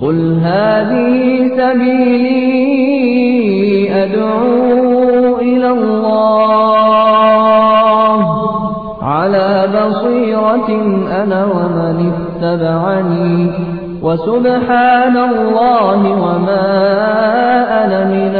قل هذه سبيلي أدعو إلى الله على بصيرة أنا ومن اتبعني وسبحان الله وما أنا من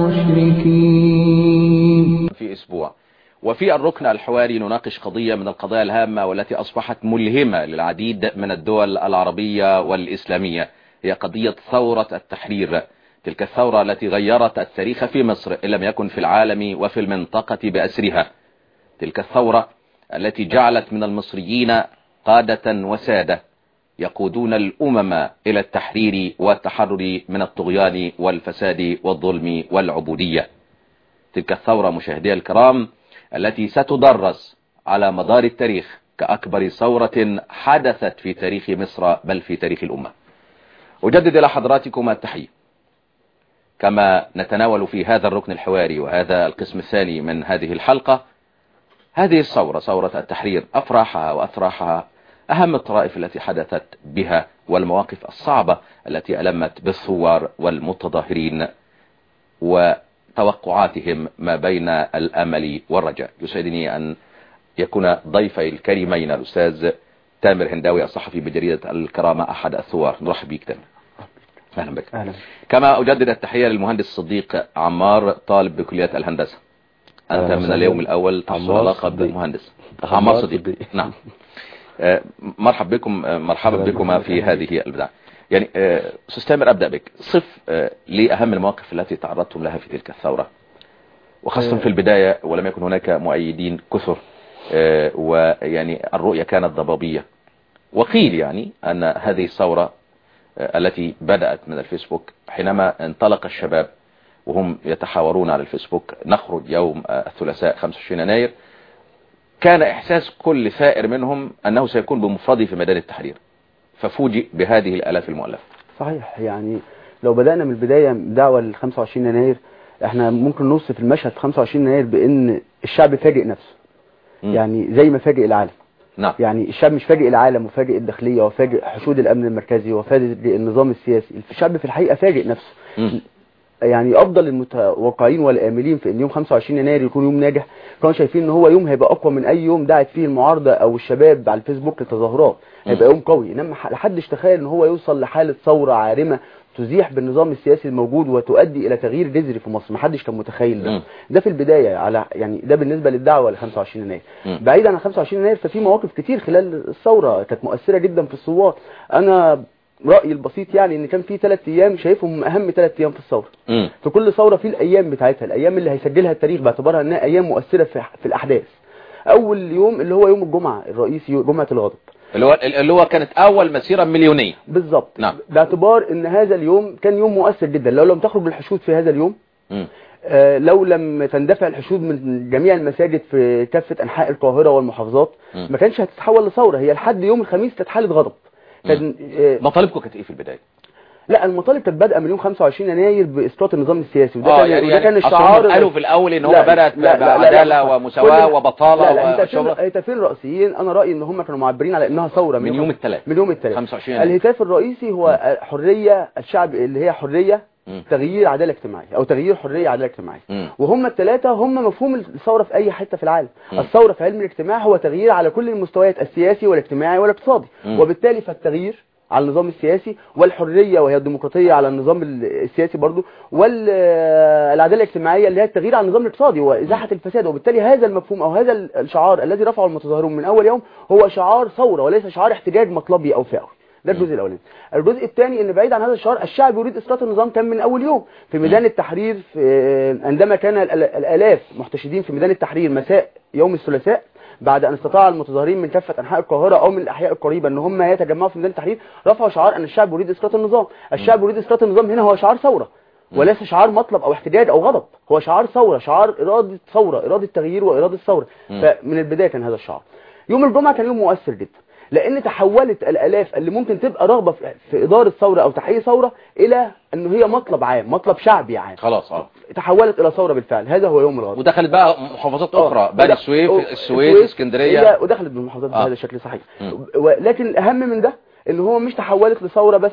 المشركين في أسبوع وفي الركن الحواري نناقش قضية من القضايا الهامة والتي أصبحت ملهمة للعديد من الدول العربية والإسلامية هي قضية ثورة التحرير تلك الثورة التي غيرت التاريخ في مصر إن لم يكن في العالم وفي المنطقة بأسرها تلك الثورة التي جعلت من المصريين قادة وسادة يقودون الأمم إلى التحرير والتحرر من الطغيان والفساد والظلم والعبودية تلك الثورة مشاهدي الكرام التي ستدرس على مدار التاريخ كأكبر ثورة حدثت في تاريخ مصر بل في تاريخ الأمة أجدد إلى حضراتكم التحية كما نتناول في هذا الركن الحواري وهذا القسم الثاني من هذه الحلقة هذه الثورة ثورة التحرير أفراحها وأفراحها أهم الطرائف التي حدثت بها والمواقف الصعبة التي ألمت بالثوار والمتظاهرين وتوقعاتهم ما بين الأمل والرجاء يسعدني أن يكون ضيفي الكريمين الأستاذ تامر هنداوي الصحفي بجريدة الكرامة أحد الثوار نرحب بك تامر أهلا بك أهلا. كما أجدد التحية للمهندس الصديق عمار طالب بكلية الهندسة أنت أهلا من وسهلا. اليوم الأول تحصل عمار لقب صديق. مهندس عمار عمار صديق صديق. نعم آه، مرحب بكم آه، مرحبا أهلا بكما بك. في هذه البداية يعني آه، أستاذ تامر أبدأ بك صف آه، لي أهم المواقف التي تعرضتم لها في تلك الثورة وخاصة آه. في البداية ولم يكن هناك مؤيدين كثر آه، ويعني الرؤية كانت ضبابية وقيل يعني أن هذه الثورة آه، التي بدأت من الفيسبوك حينما انطلق الشباب وهم يتحاورون على الفيسبوك نخرج يوم آه، الثلاثاء 25 يناير كان إحساس كل ثائر منهم أنه سيكون بمفرده في ميدان التحرير ففوجئ بهذه الآلاف المؤلفة صحيح يعني لو بدأنا من البداية دعوة ل 25 يناير احنا ممكن نوصف المشهد في 25 يناير بان الشعب فاجئ نفسه مم. يعني زي ما فاجئ العالم نعم يعني الشعب مش فاجئ العالم وفاجئ الداخلية وفاجئ حشود الامن المركزي وفاجئ النظام السياسي الشعب في الحقيقة فاجئ نفسه مم. يعني افضل المتوقعين والاملين في ان يوم 25 يناير يكون يوم ناجح كانوا شايفين ان هو يوم هيبقى اقوى من اي يوم دعت فيه المعارضه او الشباب على الفيسبوك للتظاهرات هيبقى يوم قوي انما ح- محدش تخيل ان هو يوصل لحاله ثوره عارمه تزيح بالنظام السياسي الموجود وتؤدي الى تغيير جذري في مصر محدش كان متخيل ده مم. ده في البدايه على يعني ده بالنسبه للدعوه ل 25 يناير مم. بعيدا عن 25 يناير ففي مواقف كتير خلال الثوره كانت مؤثره جدا في الثوار انا رايي البسيط يعني ان كان في ثلاث ايام شايفهم اهم ثلاث ايام في الثوره مم. في كل ثوره في الايام بتاعتها الايام اللي هيسجلها التاريخ باعتبارها انها ايام مؤثره في في الاحداث اول يوم اللي هو يوم الجمعه الرئيسي جمعه الغضب اللي هو اللي هو كانت أول مسيرة مليونية بالظبط نعم. باعتبار ان هذا اليوم كان يوم مؤثر جدا لو لم تخرج الحشود في هذا اليوم مم. آه، لو لم تندفع الحشود من جميع المساجد في كافه انحاء القاهره والمحافظات مم. ما كانش هتتحول لثوره هي لحد يوم الخميس كانت حاله غضب كان آه، مطالبكم كانت إيه في البداية لا المطالب كانت بادئه من يوم 25 يناير باسقاط النظام السياسي وده اه كان يعني وده كان يعني أصل الشعار هم قالوا في الأول إن هو لا، بدأت لا، لا، لا، لا، بعدالة لا. ومساواة كل- وبطالة لا لا هتافين وشغل هتافين رئيسيين انا رايي ان هم كانوا معبرين على انها ثوره من يوم الثلاث من يوم الثلاث 25 يناير. الهتاف الرئيسي هو حريه الشعب اللي هي حريه مم. تغيير عداله اجتماعيه او تغيير حريه عداله اجتماعيه مم. وهم الثلاثه هم مفهوم الثوره في اي حته في العالم مم. الثوره في علم الاجتماع هو تغيير على كل المستويات السياسي والاجتماعي والاقتصادي مم. وبالتالي فالتغيير على النظام السياسي والحريه وهي الديمقراطيه على النظام السياسي برضو والعداله الاجتماعيه اللي هي التغيير على النظام الاقتصادي وازاحه الفساد وبالتالي هذا المفهوم او هذا الشعار الذي رفعه المتظاهرون من اول يوم هو شعار ثوره وليس شعار احتجاج مطلبي او فئوي ده الجزء الاولاني الجزء الثاني ان بعيد عن هذا الشعار الشعب يريد اسقاط النظام كان من اول يوم في ميدان التحرير في عندما كان الآل- الالاف محتشدين في ميدان التحرير مساء يوم الثلاثاء بعد ان استطاع المتظاهرين من كافه انحاء القاهره او من الاحياء القريبه ان هم يتجمعوا في ميدان التحرير رفعوا شعار ان الشعب يريد اسقاط النظام الشعب يريد اسقاط النظام هنا هو شعار ثوره وليس شعار مطلب او احتجاج او غضب هو شعار ثوره شعار اراده ثوره اراده تغيير واراده ثوره فمن البدايه كان هذا الشعار يوم الجمعه كان يوم مؤثر جدا لان تحولت الالاف اللي ممكن تبقى رغبه في- في اداره ثوره او تحقيق ثوره الى ان هي مطلب عام مطلب شعبي عام خلاص اه تحولت الى ثوره بالفعل هذا هو يوم الغضب ودخلت بقى محافظات آه. أخرى بني ودخ- سويف أو- السويس اسكندرية هي ودخلت بالمحافظات آه. بهذا الشكل صحيح مم. ولكن الاهم من ده ان هو مش تحولت لثوره بس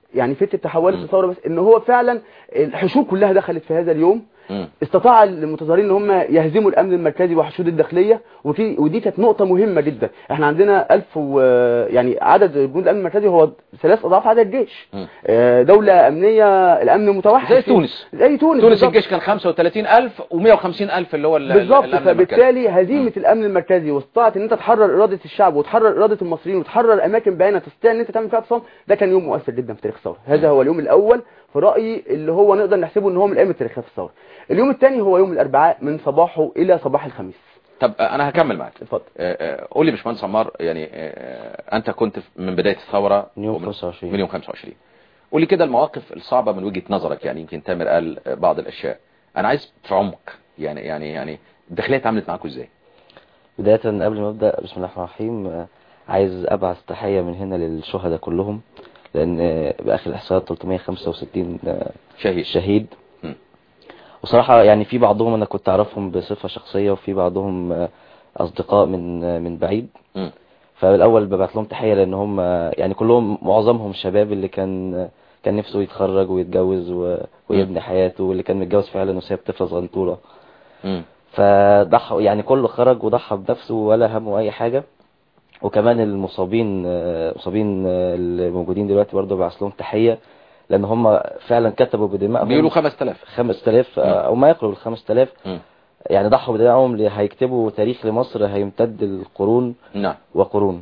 يعني فتره تحولت لثوره بس ان هو فعلا الحشود كلها دخلت في هذا اليوم مم. استطاع المتظاهرين ان هم يهزموا الامن المركزي وحشود الداخليه ودي ودي كانت نقطه مهمه جدا احنا عندنا 1000 و يعني عدد جنود الامن المركزي هو ثلاث اضعاف عدد الجيش مم. آه، دوله امنيه الامن متوحد زي فيه. تونس. زي تونس تونس بالظبط. الجيش كان 35000 و150000 اللي هو ال- بالظبط الأمن المركزي. فبالتالي هزيمه الامن المركزي واستطاعت ان انت تحرر اراده الشعب وتحرر اراده المصريين وتحرر اماكن بعينها تستطيع ان انت تعمل فيها اعتصام ده كان يوم مؤثر جدا في تاريخ الثوره هذا هو اليوم الاول في رايي اللي هو نقدر نحسبه ان هو من الايام التاريخيه في الثوره اليوم الثاني هو يوم الاربعاء من صباحه الى صباح الخميس طب آه، انا هكمل معاك اتفضل آه، آه، قول لي يا باشمهندس عمار يعني آه، انت كنت من بدايه الثوره من يوم ومن- 25. من يوم 25 قول لي كده المواقف الصعبه من وجهه نظرك يعني يمكن تامر قال آه، بعض الاشياء انا عايز في عمق يعني يعني يعني الداخليه اتعاملت معاكم ازاي بداية قبل ما ابدا بسم الله الرحمن الرحيم آه، عايز ابعث تحية من هنا للشهداء كلهم لان آه، باخر الاحصائيات 365 آه، شهيد شهيد مم. وصراحة يعني في بعضهم انا كنت اعرفهم بصفة شخصية وفي بعضهم آه، اصدقاء من آه، من بعيد مم. فالاول ببعت لهم تحية لان هم آه، يعني كلهم معظمهم شباب اللي كان آه، كان نفسه يتخرج ويتجوز و- ويبني حياته واللي كان متجوز فعلا وساب طفلة صغنطورة مم. فضحى يعني كله خرج وضحى بنفسه ولا همه اي حاجة وكمان المصابين آه، المصابين آه، اللي موجودين دلوقتي برضه بعث لهم تحية لان هم فعلا كتبوا بدمائهم بيقولوا 5000 5000 آه، او ما يقرب ال 5000 مم. يعني ضحوا بدمائهم اللي هيكتبوا تاريخ لمصر هيمتد القرون نعم وقرون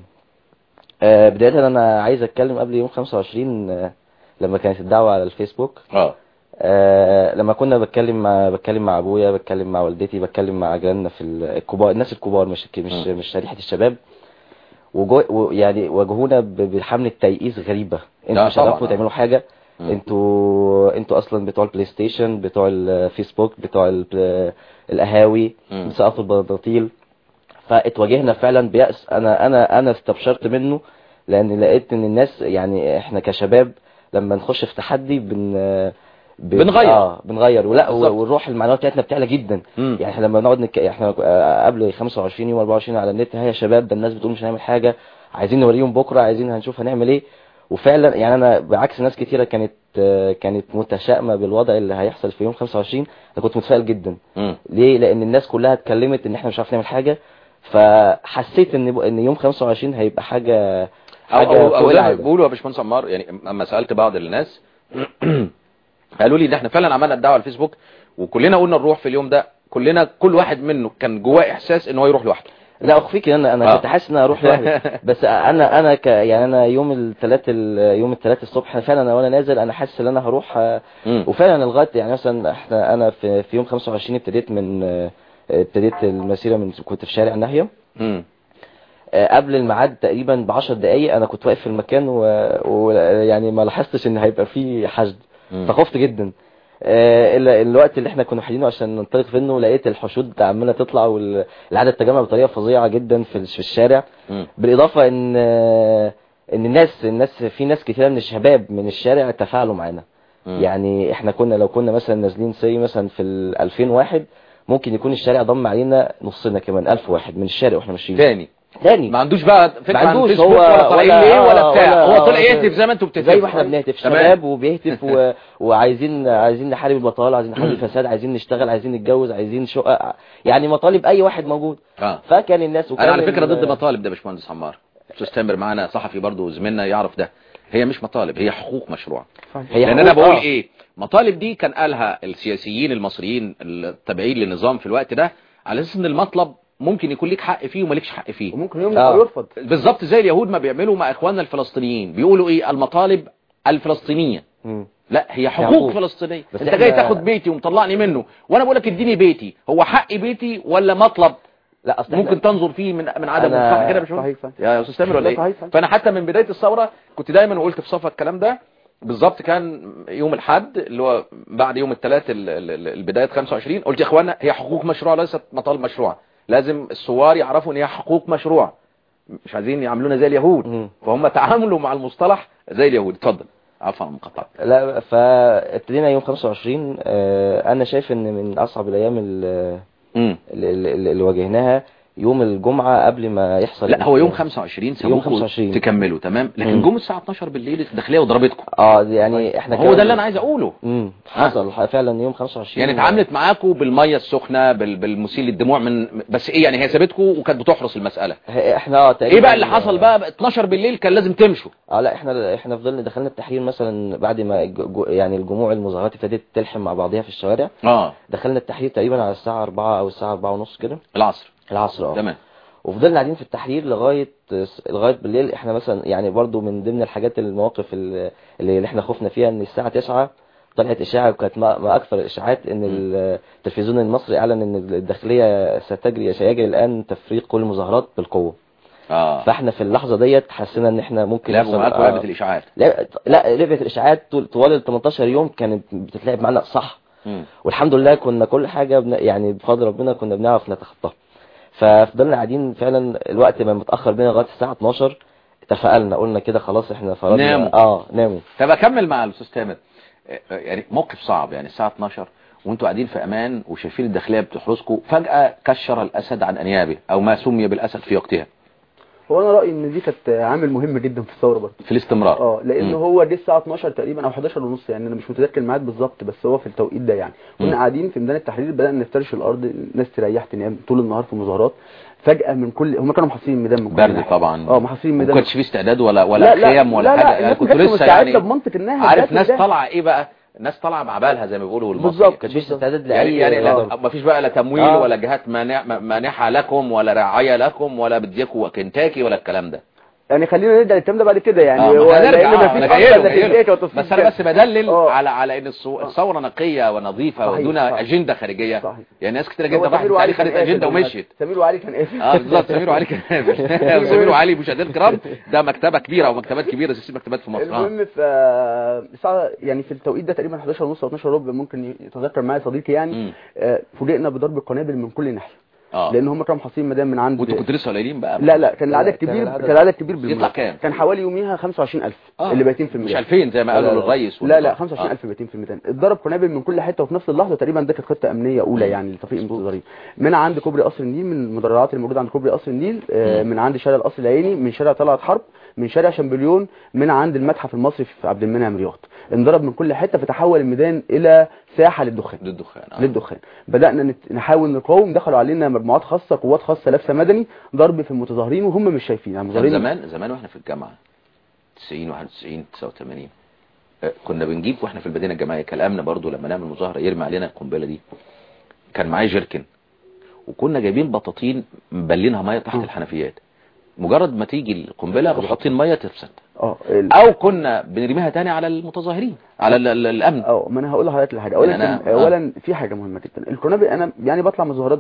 آه، بداية انا عايز اتكلم قبل يوم 25 آه، لما كانت الدعوة على الفيسبوك اه آه لما كنا بتكلم مع بتكلم مع ابويا بتكلم مع والدتي بتكلم مع جيراننا في الكبار الناس الكبار مش مش م. مش شريحه الشباب وجو و- يعني واجهونا ب- بحمله تيئيس غريبه لا انتوا مش طبعاً. هتعرفوا تعملوا حاجه م. انتوا انتوا اصلا بتوع البلاي ستيشن بتوع الفيسبوك بتوع ال- القهاوي م. بتسقطوا البناطيل فاتواجهنا فعلا بيأس انا انا انا استبشرت منه لان لقيت ان الناس يعني احنا كشباب لما نخش في تحدي بن ب- بنغير. اه بنغير ولا بالظبط. والروح المعنويه بتاعتنا بتعلى جدا مم. يعني احنا لما نقعد نك... احنا آه، قبل 25 يوم 24 على النت ها يا شباب ده الناس بتقول مش هنعمل حاجه عايزين نوريهم بكره عايزين هنشوف هنعمل ايه وفعلا يعني انا بعكس ناس كتيره كانت آه، كانت متشائمه بالوضع اللي هيحصل في يوم 25 انا كنت متفائل جدا مم. ليه لان الناس كلها اتكلمت ان احنا مش عارفين نعمل حاجه فحسيت ان ان يوم 25 هيبقى حاجه او حاجه او, فوق أو زي ما العادة. بيقولوا يا باشمهندس عمار يعني اما سالت بعض الناس قالوا لي ان احنا فعلا عملنا الدعوه على الفيسبوك وكلنا قلنا نروح في اليوم ده كلنا كل واحد منه كان جواه احساس ان هو يروح لوحده لا اخفيك ان انا انا آه. كنت حاسس ان انا اروح لوحدي بس انا انا ك يعني انا يوم الثلاث يوم الثلاث الصبح فعلا انا وانا نازل انا حاسس ان انا هروح آه، مم. وفعلا لغايه يعني مثلا احنا انا في, في يوم 25 ابتديت من آه، ابتديت المسيره من كنت في شارع الناهيه مم. آه، قبل الميعاد تقريبا ب 10 دقائق انا كنت واقف في المكان ويعني و... يعني ما لاحظتش ان هيبقى في حشد مم. فخفت جدا آه، ال- الوقت اللي احنا كنا محددينه عشان ننطلق منه لقيت الحشود عماله تطلع والعدد تجمع بطريقه فظيعه جدا في في الشارع مم. بالاضافه ان آه، ان الناس الناس في ناس كتير من الشباب من الشارع تفاعلوا معانا مم. يعني احنا كنا لو كنا مثلا نازلين سي مثلا في ال 2000 واحد ممكن يكون الشارع ضم علينا نصنا كمان 1000 واحد من الشارع واحنا ماشيين تاني تاني ما عندوش بقى فكره ما عن عندوش فيسبوك هو ولا طالعين ولا- ليه ولا آه، بتاع ولا- هو طلع آه، يهتف زي ما انتوا بتهتفوا زي ما احنا بنهتف تمام. شباب وبيهتف و... وعايزين عايزين نحارب البطاله عايزين نحارب الفساد عايزين نشتغل عايزين نتجوز عايزين شقق يعني مطالب اي واحد موجود اه فكان الناس وكان انا على فكره ال- ضد مطالب ده يا باشمهندس عمار استاذ تامر معانا صحفي برضه زميلنا يعرف ده هي مش مطالب هي حقوق مشروع هي لان انا حقوق، بقول آه. ايه مطالب دي كان قالها السياسيين المصريين التابعين للنظام في الوقت ده على اساس ان المطلب ممكن يكون ليك حق فيه ومالكش حق فيه وممكن يوم آه. يرفض بالظبط زي اليهود ما بيعملوا مع اخواننا الفلسطينيين بيقولوا ايه المطالب الفلسطينيه مم. لا هي حقوق حقوق. فلسطينيه بس انت إحنا- جاي تاخد بيتي ومطلعني منه وانا بقول لك اديني بيتي هو حق بيتي ولا مطلب لا اصل ممكن إحنا- تنظر فيه من من عدم أنا- صح كده يا باشمهندس صحيح، صحيح. يا استاذ تامر ولا لا، ايه صحيح، صحيح. فانا حتى من بدايه الثوره كنت دايما وقلت في صفه الكلام ده بالظبط كان يوم الاحد اللي هو بعد يوم الثلاث البدايه 25 قلت يا اخوانا هي حقوق مشروع ليست مطالب مشروع لازم الثوار يعرفوا ان هي حقوق مشروع مش عايزين يعاملونا زي اليهود مم. فهم تعاملوا مع المصطلح زي اليهود اتفضل عفوا عن المقاطعه لا فابتدينا يوم 25 آه، انا شايف ان من اصعب الايام اللي, امم اللي, اللي واجهناها يوم الجمعة قبل ما يحصل لا هو يوم الانفجار. 25 يوم سابوكوا 25. تكملوا تمام لكن مم. جم الساعه 12 بالليل الداخليه وضربتكم اه دي يعني احنا هو كمان- ده اللي انا عايز اقوله امم حصل فعلا يوم 25 يعني اتعاملت معاكم بالميه السخنه بال... بالمسيل للدموع من بس ايه يعني هي سابتكم وكانت بتحرس المساله هي- احنا اه تقريبا ايه بقى اللي حصل بقى 12 بالليل كان لازم تمشوا اه لا احنا احنا فضلنا دخلنا التحرير مثلا بعد ما الج- جو- يعني الجموع المظاهرات ابتدت تلحم مع بعضها في الشوارع اه دخلنا التحرير تقريبا على الساعة 4 او الساعة 4 ونص كده العصر العصر اه تمام وفضلنا قاعدين في التحرير لغاية لغاية بالليل احنا مثلا يعني برضو من ضمن الحاجات المواقف اللي, اللي احنا خفنا فيها ان الساعة 9 طلعت اشاعة وكانت ما ما اكثر الاشاعات ان التلفزيون المصري اعلن ان الداخلية ستجري سيجري الان تفريق كل المظاهرات بالقوة اه فاحنا في اللحظة ديت حسينا ان احنا ممكن لعبوا يحصل- معاكم آه. لعبه الاشاعات لا لا لعبة الاشاعات طول طوال ال 18 يوم كانت بتتلعب معانا صح مم. والحمد لله كنا كل حاجة بن... يعني بفضل ربنا كنا بنعرف نتخطاها ففضلنا قاعدين فعلا الوقت ما متأخر بينا لغاية الساعة 12 تفائلنا قلنا كده خلاص احنا فرضنا ناموا. اه ناموا طب اكمل مع الاستاذ تامر آه، آه، يعني موقف صعب يعني الساعه 12 وانتوا قاعدين في امان وشايفين الداخليه بتحرسكم فجاه كشر الاسد عن انيابه او ما سمي بالاسد في وقتها هو انا رايي ان دي كانت عامل مهم جدا في الثوره برضه في الاستمرار اه لان مم. هو جه الساعه 12 تقريبا او 11 ونص يعني انا مش متذكر الميعاد بالظبط بس هو في التوقيت ده يعني مم. كنا قاعدين في ميدان التحرير بدانا نفترش الارض الناس تريح تنام طول النهار في مظاهرات فجاه من كل هم كانوا محاصرين الميدان من كل برد ناحية. طبعا اه محاصرين ما الميدان كانش فيه استعداد ولا ولا لا لا خيم ولا لا لا حاجه الناس كنت ما كانتش لسه مستعدة يعني بمنطق انها عارف جات ناس ده. طالعه ايه بقى ناس طالعه بعبالها زي ما بيقولوا المصري بالظبط. كانش فيش استعداد يعني لأي يعني لا ضرب. ما فيش بقى لا تمويل آه. ولا جهات مانع مانحه لكم ولا رعايه لكم ولا بديكوا كنتاكي ولا الكلام ده يعني خلينا نرجع للكلام ده بعد كده يعني اه هو ما هنرجع لان آه، مفيش انا جاي له أصلاً جاي له. نتيجة وتصفيق بس انا بس كده. بدلل آه. على على ان الصو- الثوره نقيه ونظيفه صحيح، ودون صحيح. اجنده خارجيه صحيح. يعني ناس كتير هو جدا راحت سمير وعلي بالتالي كان خدت اجنده قافل ومشيت سمير وعلي كان قافل اه بالظبط سمير وعلي كان سمير وعلي مشاهدينا الكرام ده مكتبه كبيره ومكتبات كبيره زي مكتبات في مصر آه. المهم في الساعه يعني في التوقيت ده تقريبا 11 ونص او 12 ربع ممكن يتذكر معايا صديقي يعني مم. آه، فوجئنا بضرب القنابل من كل ناحيه اه لان هم كانوا محاصرين مدام من عند وانتوا كنتوا لسه قليلين بقى لا لا كان العدد لا، كان كبير العدد- كان العدد كبير بالمناسبة. يطلع كام؟ كان حوالي يوميها 25000 آه. اللي بايتين في مش الميدان 2000 زي ما قالوا لا، لا. للرئيس لا لا والنظام. 25000 بايتين في الميدان اتضرب قنابل من كل حته وفي نفس اللحظه تقريبا ده كانت خطه امنيه اولى مم. يعني لتفريق المتظاهرين من عند كوبري قصر النيل من المدرعات الموجوده عند كوبري قصر النيل آه، مم. من عند شارع القصر العيني من شارع طلعت حرب من شارع شامبليون من عند المتحف المصري في عبد المنعم رياض انضرب من كل حته فتحول الميدان الى ساحه للدخان للدخان آه. للدخان بدأنا نت- نحاول نقاوم دخلوا علينا مجموعات خاصة قوات خاصة لابسة مدني ضرب في المتظاهرين وهم مش شايفين يعني كان المتظاهرين زمان زمان واحنا في الجامعه 90 91 89 آه، كنا بنجيب واحنا في المدينه الجامعيه كالامن برضو لما نعمل مظاهره يرمي علينا القنبله دي كان معايا جيركن وكنا جايبين بطاطين مبلينها ميه تحت آه. الحنفيات مجرد ما تيجي القنبله نروح حاطين ميه تفسد اه ال- او كنا بنرميها تاني على المتظاهرين على ال- ال- الامن اه ما انا هقول لحضرتك الحاجه اولا يعني أنا- كان- اولا في حاجه مهمه جدا القنابل انا يعني بطلع مظاهرات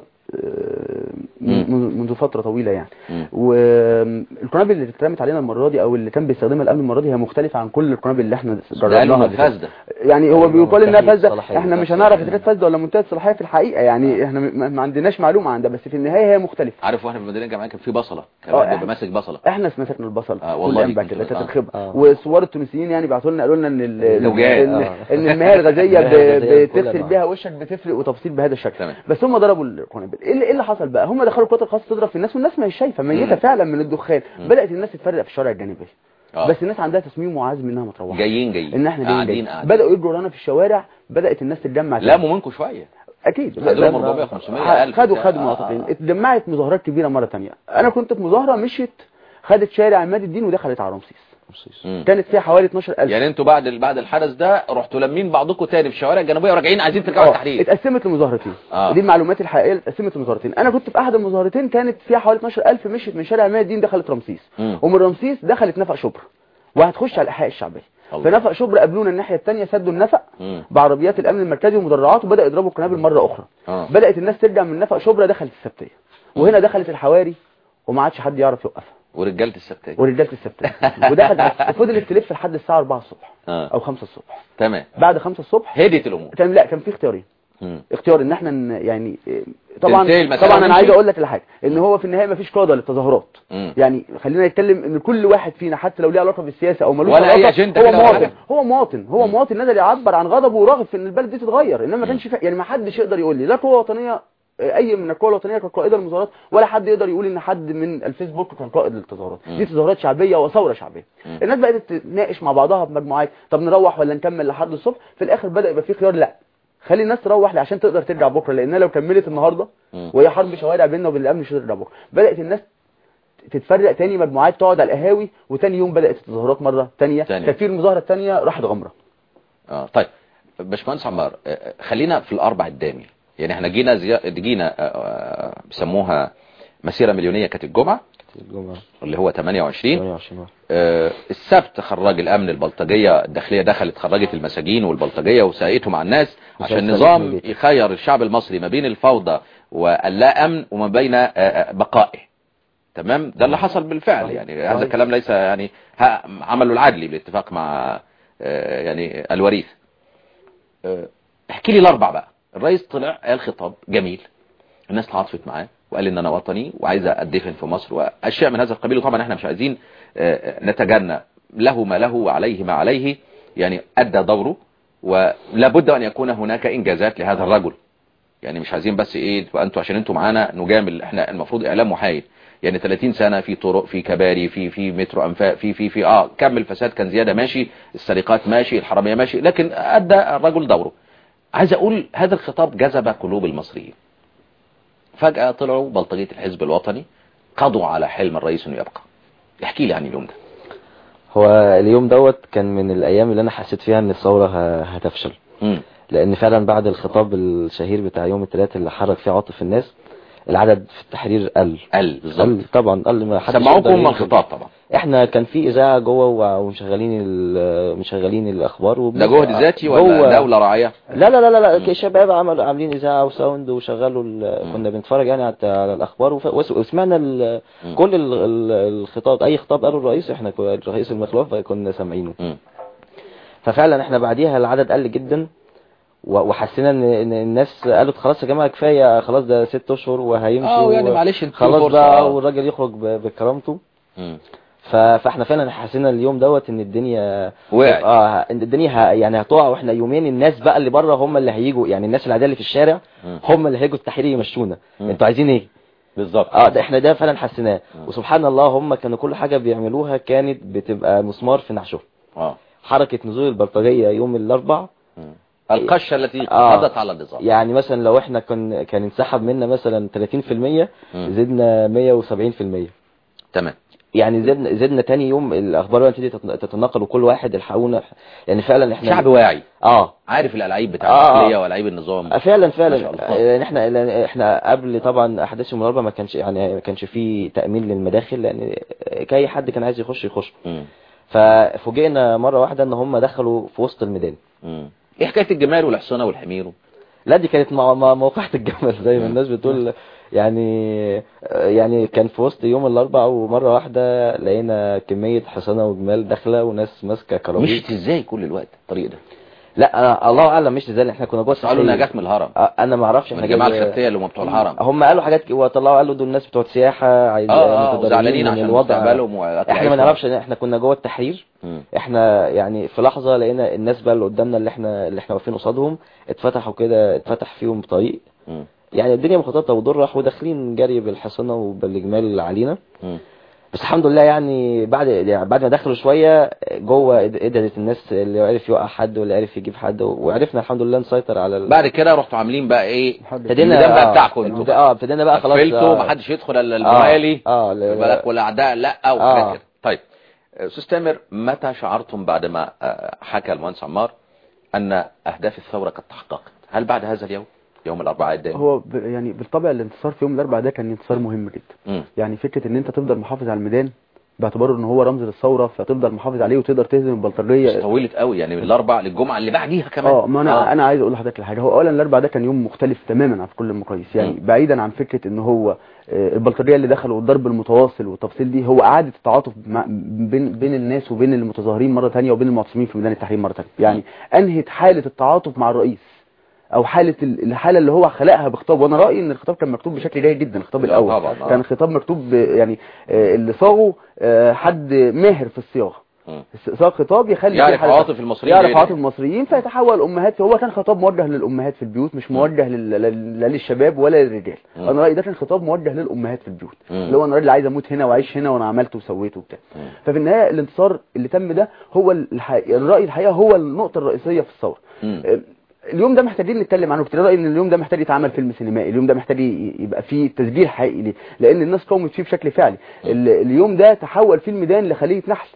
آه، من- مم. منذ فتره طويله يعني مم. والقنابل اللي اترمت علينا المره دي او اللي كان بيستخدمها الامن المره دي هي مختلفه عن كل القنابل اللي احنا ده قالوا جربناها من قبل كده. فاسده يعني هو أيوة، بيقال انها منتهية فاسده الصلاحية. احنا مش هنعرف اذا كانت فاسده ولا منتهيه الصلاحيه في الحقيقه يعني احنا م- ما عندناش معلومه عن ده بس في النهايه هي مختلفه عارف واحنا في المدينه الجامعيه كان في بصله كان اه، واحد احنا- بيبقى ماسك بصله احنا مسكنا البصل اه، كل والله انبا كنت- كده كانت اه. الخبره اه. وصور التونسيين يعني بعتوا لنا قالوا لنا ان ال- زوجات. ان, اه. ان المياه الغازيه المياه الغازية ب- بكل بتغسل أنواعها. بيها وشك بتفرق وتفصيل بهذا الشكل تمام. بس هم ضربوا القنابل ايه اللي, إيه اللي حصل بقى هم دخلوا القوات الخاصه تضرب في الناس والناس ما هي شايفه ميته مم. فعلا من الدخان مم. بدات الناس تتفرق في الشوارع الجانبيه اه. بس الناس عندها تصميم وعزم انها ما تروحش جايين جايين ان احنا جايين قاعدين جايين قاعدين بداوا يجروا ورانا في الشوارع بدات الناس تتجمع تاني. لاموا منكم شويه اكيد خدوا لهم ده- 400 500 ألف خدوا بتاع. خدوا آه، مناطقين آه. اتجمعت مظاهرات كبيره مره تانية انا كنت في مظاهره مشيت خدت شارع عماد الدين ودخلت على رمسيس مم. كانت فيها حوالي 12000 يعني انتوا بعد بعد الحدث ده رحتوا لامين بعضكم تاني في الشوارع الجنوبيه وراجعين عايزين ترجعوا اه التحرير اتقسمت لمظاهرتين آه. دي المعلومات الحقيقيه اللي اتقسمت لمظاهرتين انا كنت في احد المظاهرتين كانت فيها حوالي 12000 مشيت من شارع عماد الدين دخلت رمسيس مم. ومن رمسيس دخلت نفق شبرا وهتخش على الاحياء الشعبيه الله. في نفق شبرا قابلونا الناحيه الثانيه سدوا النفق مم. بعربيات الامن المركزي ومدرعات وبداوا يضربوا القنابل مره اخرى اه بدات الناس ترجع من نفق شبرا دخلت السبتيه وهنا دخلت الحواري وما عادش حد يعرف يوقفها ورجاله السبتيه ورجاله السبتيه ودخلت على- وفضلت تلف لحد الساعه 4 الصبح اه او 5 الصبح تمام بعد 5 الصبح هديت الامور كان لا كان في اختيارين مم. اختيار ان احنا ن- يعني إيه، طبعا تنتهي المسألة طبعا انا ونمشي؟ عايز اقول لك الحاجه ان هو في النهايه مفيش قاده للتظاهرات مم. يعني خلينا نتكلم ان كل واحد فينا حتى لو ليه علاقه بالسياسه او ملوش ولا أي علاقه أجندة هو كده ولا مواطن حاجة. هو مواطن هو مم. مواطن نزل يعبر عن غضبه وراغب في ان البلد دي تتغير انما ما كانش في يعني ما حدش يقدر يقول لي لا قوه وطنيه آه، اي من القوى الوطنيه كان قائدا للمظاهرات ولا حد يقدر يقول ان حد من الفيسبوك كان قائد للتظاهرات مم. دي تظاهرات شعبيه وثوره شعبيه مم. الناس بقت تتناقش مع بعضها بمجموعات طب نروح ولا نكمل لحد الصبح في الاخر بدا يبقى في خيار لا خلي الناس تروح عشان تقدر ترجع بكره لان لو كملت النهارده مم. وهي حرب شوارع بيننا وبين الامن مش هترجع بكره بدات الناس تتفرق تاني مجموعات تقعد على القهاوي وتاني يوم بدات التظاهرات مره تانية تانية. كان في المظاهره التانية راحت غمره اه طيب باشمهندس عمار آه، خلينا في الاربع الدامي يعني احنا جينا زي... جينا آه، آه، بيسموها مسيره مليونيه كانت الجمعه الجمعة اللي هو 28 28 واحد. آه، السبت خرج الامن البلطجيه الداخليه دخلت خرجت المساجين والبلطجيه وساقته مع الناس عشان وسلسلة النظام من بيته. يخير الشعب المصري ما بين الفوضى واللا امن وما بين آه، آه، بقائه تمام ده اللي حصل بالفعل صحيح. يعني صحيح. هذا الكلام ليس يعني ها- عملوا العدلي بالاتفاق مع آه، يعني الوريث آه، احكي لي الاربع بقى الرئيس طلع قال خطاب جميل الناس تعاطفت معاه وقال ان انا وطني وعايز ادفن في مصر واشياء من هذا القبيل وطبعا احنا مش عايزين آه، نتجنى له ما له وعليه ما عليه يعني ادى دوره ولا بد ان يكون هناك انجازات لهذا الرجل يعني مش عايزين بس ايه تبقى انتوا عشان انتوا معانا نجامل احنا المفروض اعلام محايد يعني 30 سنة في طرق في كباري في في مترو انفاق في في في اه كم الفساد كان زيادة ماشي السرقات ماشي الحرامية ماشي لكن ادى الرجل دوره عايز اقول هذا الخطاب جذب قلوب المصريين فجأة طلعوا بلطجية الحزب الوطني قضوا على حلم الرئيس انه يبقى احكي لي عن اليوم ده هو اليوم دوت كان من الايام اللي انا حسيت فيها ان الثورة ه- هتفشل مم. لان فعلا بعد الخطاب الشهير بتاع يوم الثلاث اللي حرك فيه عاطف الناس العدد في التحرير قل قال بالظبط قل طبعا قل ما حدش يقدر سمعوكم ينكر. الخطاب طبعا احنا كان في اذاعه جوه وع- ومشغلين ال- مشغلين الاخبار وبن- ده جهد ذاتي ولا جوه- دولة راعية لا لا لا لا, لا شباب عملوا عاملين اذاعه وساوند وشغلوا ال- مم. كنا بنتفرج يعني على على الاخبار وف- وس- وسمعنا ال- مم. كل ال- ال- الخطاب اي خطاب قاله الرئيس احنا كو- الرئيس المخلوف كنا سامعينه مم. ففعلا احنا بعديها العدد قل جدا و- وحسينا ان إن الناس قالت خلاص يا جماعه كفايه خلاص ده ست اشهر وهيمشي اه يعني و- معلش انتوا خلاص فرصة. بقى والراجل يخرج ب- بكرامته مم. ف- فاحنا فعلا حسينا اليوم دوت ان الدنيا وقعت. اه ان الدنيا ه... يعني هتقع واحنا يومين الناس بقى اللي بره هم اللي هيجوا يعني الناس العاديه اللي في الشارع مم. هم اللي هيجوا التحرير يمشونا مم. انتوا عايزين ايه بالظبط اه ده احنا ده فعلا حسيناه مم. وسبحان الله هم كانوا كل حاجه بيعملوها كانت بتبقى مسمار في نعشهم اه حركه نزول البلطجيه يوم الاربع مم. القشة التي آه. قضت على النظام يعني مثلا لو احنا كان كان انسحب منا مثلا 30% مم. زدنا 170% تمام يعني زدنا زدنا تاني يوم الاخبار بقى تبتدي تتن- تتناقل وكل واحد الحقونا يعني فعلا احنا شعب واعي اه عارف الالعاب بتاع آه. الداخليه والعاب النظام آه، فعلا فعلا ما شاء الله. لان احنا لأن احنا قبل طبعا احداث يوم الاربعاء ما كانش يعني ما كانش فيه تامين للمداخل لان اي حد كان عايز يخش يخش مم. ففوجئنا مره واحده ان هم دخلوا في وسط الميدان مم. ايه حكايه الجمال والحصانه والحمير لا دي كانت مع- مع- موقعة الجمل زي ما مم. الناس بتقول يعني يعني كان في وسط يوم الاربعاء ومره واحده لقينا كميه حصانه وجمال داخله وناس ماسكه كرابيج مشيت ازاي كل الوقت الطريق ده لا أنا الله اعلم مش ازاي احنا كنا جوه قالوا انها السفرية. جت من الهرم آه، انا ما اعرفش من احنا الجماعه جاي- الخبتيه اللي هم بتوع الهرم هم قالوا حاجات ك- وطلعوا قالوا دول الناس بتوع سياحه عايز اه اه متضررين وزعلانين من عشان الوضع مستقبلهم واكل احنا ما عيشهم. نعرفش ان احنا كنا جوه التحرير مم. احنا يعني في لحظه لقينا الناس بقى اللي قدامنا اللي احنا اللي احنا واقفين قصادهم اتفتحوا كده اتفتح فيهم طريق مم. يعني الدنيا مخططه ودول راحوا داخلين جري بالحصانه وبالجمال اللي علينا مم. بس الحمد لله يعني بعد يعني بعد ما دخلوا شويه جوه قد- قدرت الناس اللي عرف يوقع حد واللي عرف يجيب حد وعرفنا الحمد لله نسيطر على ال... بعد كده رحتوا عاملين بقى ايه ابتدينا الميدان بقى آه، بتاعكم انتوا ابتدا- اه ابتدينا بقى خلاص قفلتوا آه، ما حدش يدخل الا الموالي اه لا- خد بالك والاعداء لا وحاجات آه. كده طيب استاذ تامر متى شعرتم بعدما آه، حكى المهندس عمار ان اهداف الثوره قد تحققت هل بعد هذا اليوم يوم الاربعاء الدائم هو ب... يعني بالطبع الانتصار في يوم الاربعاء ده كان انتصار مهم جدا مم. يعني فكره ان انت تفضل محافظ على الميدان باعتباره ان هو رمز للثوره فتفضل محافظ عليه وتقدر تهزم بس البلطجيه طولت قوي يعني من الاربع للجمعه اللي بعديها كمان اه ما انا آه. آه. انا عايز اقول لحضرتك الحاجه هو اولا الاربع ده كان يوم مختلف تماما عن كل المقاييس يعني مم. بعيدا عن فكره ان هو آه، البلطجيه اللي دخلوا والضرب المتواصل والتفصيل دي هو اعاده التعاطف مع بين بين الناس وبين المتظاهرين مره ثانيه وبين المعتصمين في ميدان التحرير مره ثانيه يعني انهت حاله التعاطف مع الرئيس او حاله ال- الحاله اللي هو خلقها بخطاب وانا رايي ان الخطاب كان مكتوب بشكل جيد جدا الخطاب لا الاول طبعاً، آه. كان خطاب مكتوب ب- يعني آه، اللي صاغه آه، حد ماهر في الصياغه مم. استئصال خطاب يخلي يعرف في حالة- عواطف المصريين يعرف ليه؟ عواطف المصريين فيتحول الامهات هو كان خطاب موجه للامهات في البيوت مش موجه لل... لل- لا للشباب ولا للرجال مم. انا رايي ده كان خطاب موجه للامهات في البيوت مم. اللي هو انا راجل عايز اموت هنا واعيش هنا وانا عملت وسويت وبتاع مم. ففي النهايه الانتصار اللي تم ده هو الحقيقة الراي الحقيقه هو النقطه الرئيسيه في الثوره مم. اليوم ده محتاجين نتكلم عنه كتير رايي ان اليوم ده محتاج يتعمل فيلم سينمائي اليوم ده محتاج ي- يبقى فيه تسجيل حقيقي ليه لان الناس قامت فيه بشكل فعلي ال- اليوم ده تحول فيه الميدان لخليه نحل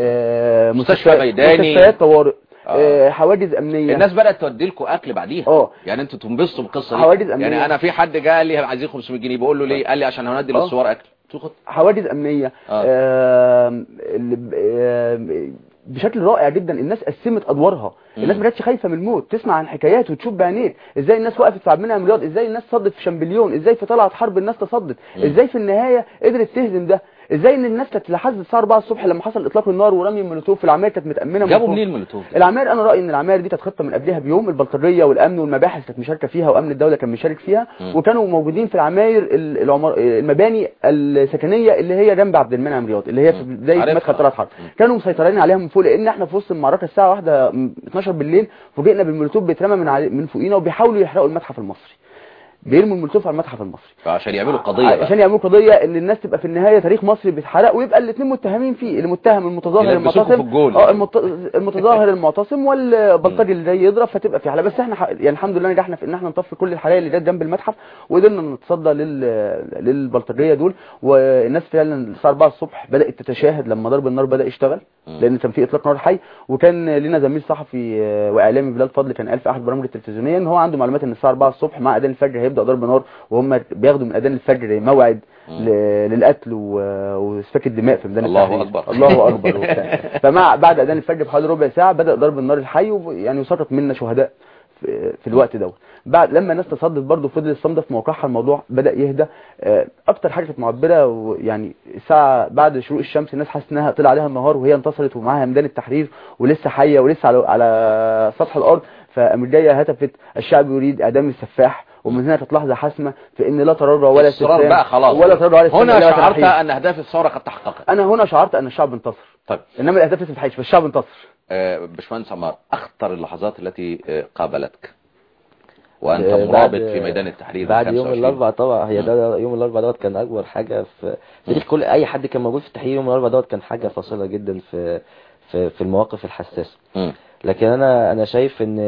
آه، مستشفى مستشفيات- ميداني. مستشفيات طوارئ آه. آه، حواجز امنيه الناس بدات تودي لكم اكل بعديها اه. يعني انتوا تنبسطوا بالقصه دي حوادث أمنية. يعني انا في حد جه قال لي عايزين 500 جنيه بقول له ليه قال لي عشان هندي اه. للثوار اكل قلت له خد حواجز امنيه آه. آم، اللي ب- آم، بشكل رائع جدا الناس قسمت ادوارها الناس ما كانتش خايفه من الموت تسمع عن حكايات وتشوف بعينيك ازاي الناس وقفت في عبد المنعم رياض ازاي الناس صدت في شامبليون ازاي في طلعت حرب الناس تصدت ازاي في النهايه قدرت تهزم ده ازاي ان الناس كانت لحد الساعه 4 الصبح لما حصل اطلاق النار ورمي المولوتوف العماير كانت متامنه من جابوا فوق. منين المولوتوف ده؟ العماير انا رايي ان العماير دي كانت خطه من قبلها بيوم البلطجيه والامن والمباحث كانت مشاركه فيها وامن الدوله كان مشارك فيها مم. وكانوا موجودين في العماير ال- العمر المباني السكنيه اللي هي جنب عبد المنعم رياض اللي هي في مم. بدايه عارفها. مدخل طلعت حرب مم. كانوا مسيطرين عليها من فوق لان احنا في وسط المعركه الساعه واحدة م- 12 بالليل فوجئنا بالمولوتوف بيترمى من علي من فوقينا وبيحاولوا يحرقوا المتحف المصري بيرموا المولوتوف على المتحف المصري عشان يعملوا قضيه بقى. عشان يعملوا قضيه ان الناس تبقى في النهايه تاريخ مصري بيتحرق ويبقى الاثنين متهمين فيه اللي متهم المتظاهر يلبسوكوا المعتصم في الجول. اه المت- المتظاهر المعتصم والبلطجي اللي جاي يضرب فتبقى في حاله بس احنا ح- يعني الحمد لله نجحنا في ان احنا نطفي كل الحرايق اللي جت جنب المتحف وقدرنا نتصدى لل للبلطجيه دول والناس فعلا الساعه 4 الصبح بدات تتشاهد لما ضرب النار بدا يشتغل مم. لان كان في اطلاق نار حي وكان لنا زميل صحفي آه، واعلامي بلال فضل كان قال في احد البرامج التلفزيونيه ان هو عنده معلومات ان الساعه 4 الصبح مع اذان الفجر هيبدا ضرب نار وهم بياخدوا من اذان الفجر موعد مم. ل- للقتل و- وسفك الدماء في ميدان الله التحرير. أكبر. الله اكبر وبتاع. فمع بعد اذان الفجر بحوالي ربع ساعه بدا ضرب النار الحي وب- يعني وسقط منا شهداء في في الوقت دوت بعد لما الناس تصدت برضه فضل الصمد في موقعها الموضوع بدا يهدى آه، اكتر حاجه كانت معبره ويعني الساعه بعد شروق الشمس الناس حاسه انها طلع عليها النهار وهي انتصرت ومعاها ميدان التحرير ولسه حيه ولسه على على سطح الارض فقامت جايه هتفت الشعب يريد اعدام السفاح ومن هنا كانت لحظه حاسمه في ان لا تراجع ولا اصرار استسلام بقى خلاص ولا تراجع ولا استسلام هنا ولا شعرت ترحيل. ان اهداف الثوره قد تحققت انا هنا شعرت ان الشعب انتصر طيب انما الاهداف لسه ما اتحققتش فالشعب انتصر آه، باشمهندس عمار اخطر اللحظات التي آه، قابلتك وانت آه، مرابط بعد- في ميدان التحرير بعد يوم 25. الاربعاء طبعا هي مم. ده يوم الاربعاء دوت كان اكبر حاجه في تاريخ كل اي حد كان موجود في التحرير يوم الاربعاء دوت كان حاجه فاصله جدا في في في المواقف الحساسه مم. لكن انا انا شايف ان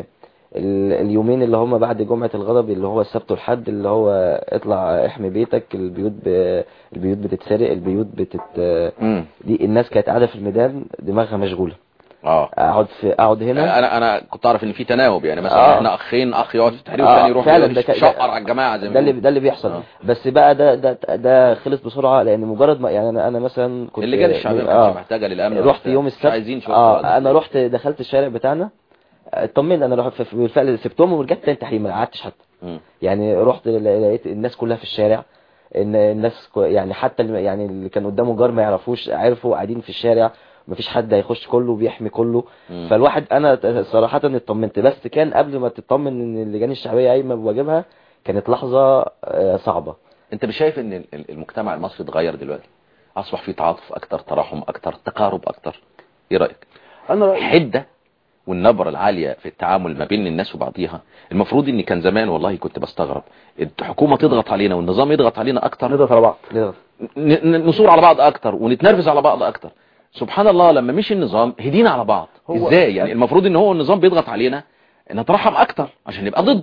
ال- اليومين اللي هم بعد جمعة الغضب اللي هو السبت والحد اللي هو اطلع احمي بيتك البيوت ب... البيوت بتتسرق البيوت بتت مم. دي الناس كانت قاعدة في الميدان دماغها مشغولة اه اقعد في اقعد هنا انا انا كنت اعرف ان في تناوب يعني مثلا آه. احنا اخين اخ يقعد في التحرير آه، والثاني يروح فعلا ده ك- يشقر ده- على الجماعه زي ما ده اللي بيقولوا. ده اللي بيحصل آه. بس بقى ده ده ده خلص بسرعة لان مجرد ما يعني انا انا مثلا كنت اللجان الشعبيه ما آه. كانتش محتاجه للامن رحت ولا يوم مش السبت عايزين شويه اه قواعد. انا رحت دخلت الشارع بتاعنا اطمنت انا رحت في- بالفعل سبتهم ورجعت تاني تحرير ما قعدتش حتى مم. يعني رحت ل- لقيت الناس كلها في الشارع ان الناس كو- يعني حتى الم- يعني اللي كان قدامه جار ما يعرفوش عرفوا قاعدين في الشارع مفيش حد هيخش كله بيحمي كله مم. فالواحد انا ت- صراحة اطمنت بس كان قبل ما تطمن ان اللجان الشعبية قايمة بواجبها كانت لحظة آه، صعبة انت مش شايف ان ال- ال- المجتمع المصري اتغير دلوقتي اصبح فيه تعاطف اكتر تراحم اكتر تقارب اكتر ايه رايك انا رايي الحده والنبره العاليه في التعامل ما بين الناس وبعضيها المفروض ان كان زمان والله كنت بستغرب الحكومه تضغط علينا والنظام يضغط علينا اكتر نضغط على بعض كده. ن- ن- نصور على بعض اكتر ونتنرفز على بعض اكتر سبحان الله لما مشي النظام هدينا على بعض هو- ازاي يعني المفروض ان هو النظام بيضغط علينا نترحم اكتر عشان نبقى ضد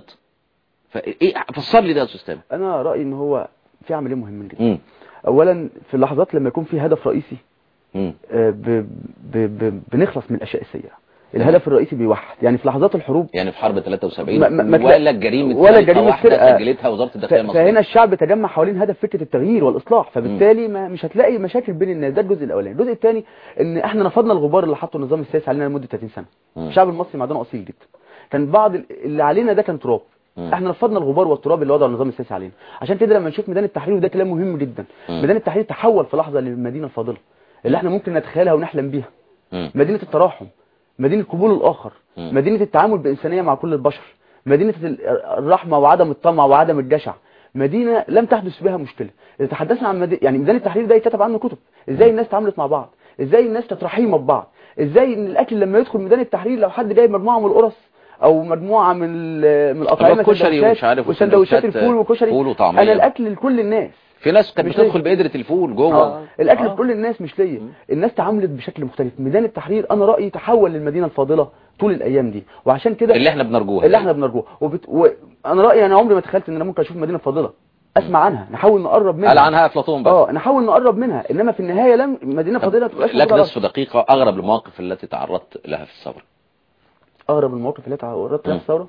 فايه فسر لي ده يا استاذ تامر انا رايي ان هو في عملين مهمين جدا مم. اولا في اللحظات لما يكون في هدف رئيسي مم. آه، ب... ب... ب... بنخلص من الاشياء السيئه الهدف الرئيسي بيوحد يعني في لحظات الحروب يعني في حرب 73 ما- ما- ما تلاقي- ولا جريمه ولا سرقة جريمة واحده سرقة. سجلتها وزاره ف... الداخليه المصريه فهنا الشعب تجمع حوالين هدف فكره التغيير والاصلاح فبالتالي ما مش هتلاقي مشاكل بين الناس ده الجزء الاولاني الجزء الثاني ان احنا نفضنا الغبار اللي حطه النظام السياسي علينا لمده 30 سنه مم. الشعب المصري معدنه اصيل جدا كان بعض ال- اللي علينا ده كان تراب مم. احنا رفضنا الغبار والتراب اللي وضعه النظام السياسي علينا عشان كده لما نشوف ميدان التحرير وده كلام مهم جدا مم. ميدان التحرير تحول في لحظه للمدينه الفاضله اللي احنا ممكن نتخيلها ونحلم بيها مم. مدينة التراحم مدينة قبول الآخر مم. مدينة التعامل بإنسانية مع كل البشر مدينة ال- الرحمة وعدم الطمع وعدم الجشع مدينة لم تحدث بها مشكلة إذا تحدثنا عن مدينة يعني ميدان التحرير ده يتكتب عنه كتب إزاي الناس تعاملت مع بعض ازاي الناس تترحيم ببعض ازاي ان الاكل لما يدخل ميدان التحرير لو حد جايب مجموعه من القرص او مجموعه من ال- من الاطعمه كشري سندوتشات ومش عارف وسندوتشات وسندوتشات الفول وكشري فول وطعمية. انا الاكل لكل الناس في ناس كانت مش بتدخل ليا. بقدرة الفول جوه آه. الاكل آه. لكل الناس مش ليا الناس تعاملت بشكل مختلف ميدان التحرير انا رايي تحول للمدينه الفاضله طول الايام دي وعشان كده اللي احنا بنرجوها اللي احنا بنرجوه وبت... و... انا رايي انا عمري ما تخيلت ان انا ممكن اشوف مدينه فاضله اسمع عنها نحاول نقرب منها قال عنها افلاطون بس اه نحاول نقرب منها انما في النهايه لم مدينه فاضله ما تبقاش لك موجودة نصف دقيقة اغرب المواقف التي تعرضت لها في الثورة اغرب المواقف اللي تعرضت لها مم. الثوره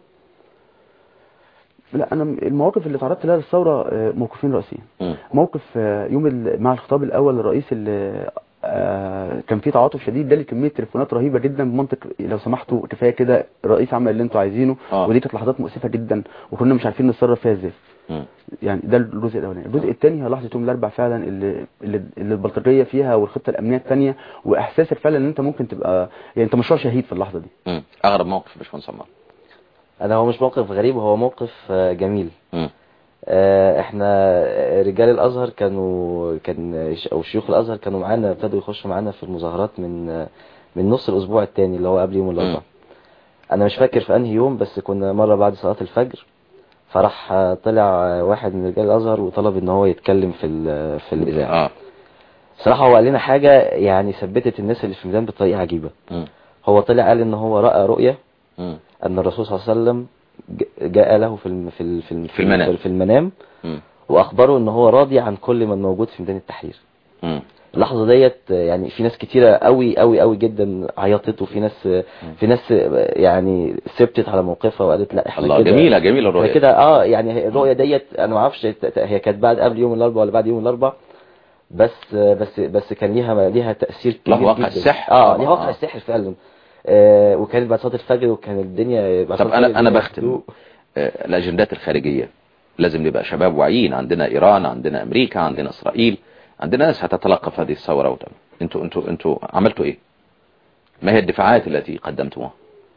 لا انا المواقف اللي تعرضت لها الثوره آه، موقفين رئيسيين مم. موقف آه، يوم ال- مع الخطاب الاول للرئيس اللي آه، كان فيه تعاطف شديد ده كميه تليفونات رهيبه جدا بمنطق لو سمحتوا كفايه كده الرئيس عمل اللي انتوا عايزينه آه. ودي كانت لحظات مؤسفه جدا وكنا مش عارفين نتصرف فيها ازاي مم. يعني ده الجزء الاولاني الجزء الثاني هي لحظه يوم الاربع فعلا اللي اللي, اللي البلطجيه فيها والخطه الامنيه الثانيه واحساسك فعلا ان انت ممكن تبقى يعني انت مشروع شهيد في اللحظه دي مم. اغرب موقف يا باشمهندس عمار انا هو مش موقف غريب هو موقف آه، جميل مم. آه، احنا آه، رجال الازهر كانوا كان ش- او شيوخ الازهر كانوا معانا ابتدوا يخشوا معانا في المظاهرات من آه، من نص الاسبوع الثاني اللي هو قبل يوم الاربعاء انا مش فاكر في انهي يوم بس كنا مره بعد صلاه الفجر فراح آه، طلع آه، واحد من رجال الازهر وطلب ان هو يتكلم في ال- في الاذاعه اه صراحه هو قال لنا حاجه يعني ثبتت الناس اللي في الميدان بطريقه عجيبه مم. هو طلع قال ان هو راى رؤيه مم. ان الرسول صلى الله عليه وسلم ج- جاء له في الم- في ال- في الم- في المنام. في المنام مم. واخبره ان هو راضي عن كل من موجود في ميدان التحرير مم. اللحظه ديت يعني في ناس كتيره قوي قوي قوي جدا عيطت وفي ناس في ناس يعني ثبتت على موقفها وقالت لا احنا الله كده جميلة جميلة احنا الرؤية كده اه يعني هي الرؤيه ديت انا ما اعرفش ت- ت- هي كانت بعد قبل يوم الاربعاء ولا بعد يوم الاربعاء بس بس بس كان ليها ليها تاثير كبير له واقع جدا. السحر. اه آه. ليها واقع السحر فعلا آه وكانت بعد صلاه الفجر وكان الدنيا بعد طب صلاة انا الفجر انا الدنيا بختم هدوء. آه، الاجندات الخارجية لازم نبقى شباب واعيين عندنا ايران عندنا امريكا عندنا اسرائيل عندنا ناس هتتلقف هذه الثورة وتم انتوا انتوا انتوا عملتوا ايه ما هي الدفاعات التي قدمتموها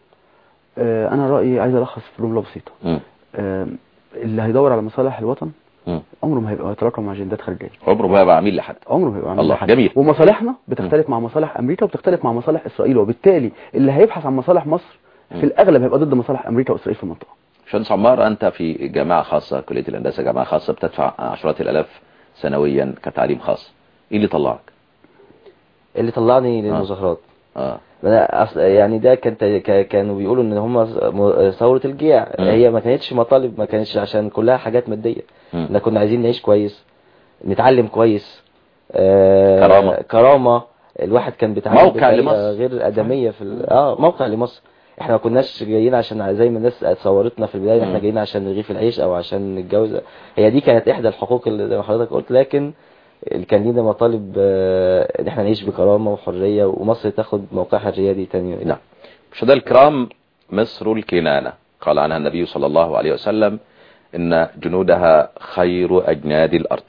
آه، انا رايي عايز الخص في جمله بسيطه مم. آه، اللي هيدور على مصالح الوطن مم. عمره ما هيبقى يتراكم مع اجندات خارجيه عمره ما يبقى عميل لحد عمره ما هيبقى عامل الله، حاجة. جميل. ومصالحنا بتختلف مع مصالح امريكا وبتختلف مع مصالح اسرائيل وبالتالي اللي هيبحث عن مصالح مصر مم. في الاغلب هيبقى ضد مصالح امريكا واسرائيل في المنطقه شمس عمار انت في جامعة خاصة كلية الهندسة جامعة خاصة بتدفع عشرات الالاف سنويا كتعليم خاص ايه اللي طلعك اللي طلعني للمظاهرات اه أنا أص... يعني ده كان ك- كانوا بيقولوا ان هم م- ثوره الجيع مم. هي ما كانتش مطالب ما كانتش عشان كلها حاجات ماديه مم. احنا كنا عايزين نعيش كويس نتعلم كويس آه كرامة. كرامه الواحد كان بيتعامل موقع بطريقة لمصر. غير ادميه في ال... اه موقع لمصر احنا ما كناش جايين عشان زي ما الناس صورتنا في البدايه احنا مم. جايين عشان رغيف العيش او عشان نتجوز هي دي كانت احدى الحقوق اللي زي ما حضرتك قلت لكن اللي كان لينا مطالب آه، ان احنا نعيش بكرامه وحريه ومصر تاخد موقعها الريادي تاني نعم مشاهدينا الكرام مصر الكنانة قال عنها النبي صلى الله عليه وسلم إن جنودها خير أجناد الأرض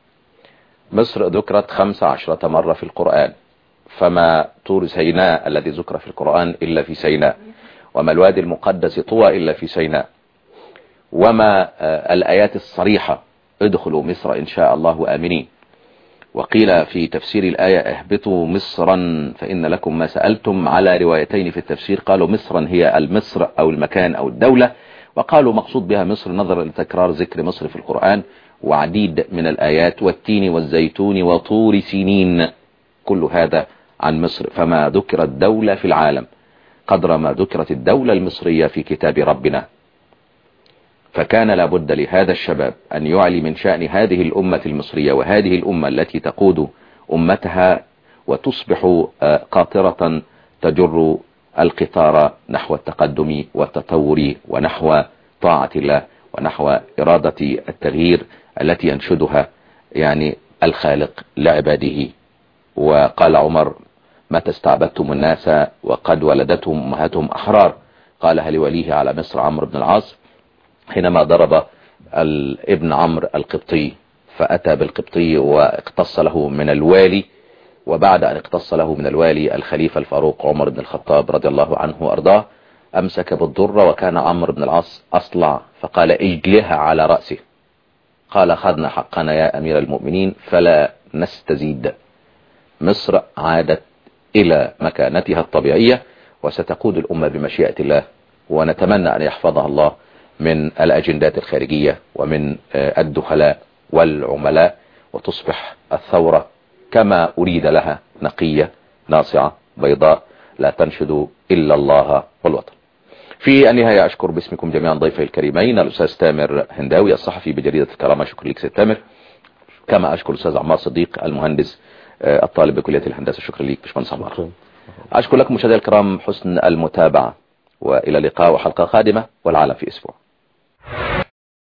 مصر ذكرت خمس عشرة مرة في القرآن فما طور سيناء الذي ذكر في القرآن إلا في سيناء وما الوادي المقدس طوى إلا في سيناء وما آه، الآيات الصريحة ادخلوا مصر إن شاء الله آمنين وقيل في تفسير الآية اهبطوا مصرا فإن لكم ما سألتم على روايتين في التفسير قالوا مصرا هي المصر أو المكان أو الدولة وقالوا مقصود بها مصر نظرا لتكرار ذكر مصر في القرآن وعديد من الآيات والتين والزيتون وطور سنين كل هذا عن مصر فما ذكرت دولة في العالم قدر ما ذكرت الدولة المصرية في كتاب ربنا فكان لابد لهذا الشباب أن يعلي من شأن هذه الأمة المصرية وهذه الأمة التي تقود أمتها وتصبح آه، قاطرة تجر القطار نحو التقدم والتطور ونحو طاعة الله ونحو إرادة التغيير التي ينشدها يعني الخالق لعباده وقال عمر متى استعبدتم الناس وقد ولدتهم أمهاتهم أحرار قالها لوليه على مصر عمرو بن العاص حينما ضرب الابن عمرو القبطي فأتى بالقبطي واقتص له من الوالي وبعد أن اقتص له من الوالي الخليفة الفاروق عمر بن الخطاب رضي الله عنه وأرضاه أمسك بالضرة وكان عمرو بن العاص أصلع فقال اجلها على رأسه قال خذنا حقنا يا أمير المؤمنين فلا نستزيد مصر عادت إلى مكانتها الطبيعية وستقود الأمة بمشيئة الله ونتمنى أن يحفظها الله من الأجندات الخارجية ومن الدخلاء والعملاء وتصبح الثورة كما أريد لها نقية ناصعة بيضاء لا تنشد إلا الله والوطن في النهاية أشكر باسمكم جميعا ضيفي الكريمين الأستاذ تامر هنداوي الصحفي بجريدة الكرامة شكرا لك سيد تامر كما أشكر الأستاذ عمار صديق المهندس الطالب بكلية الهندسة شكرا لك باشمهندس عمار أشكر لكم مشاهدينا الكرام حسن المتابعة وإلى اللقاء وحلقة قادمة والعالم في أسبوع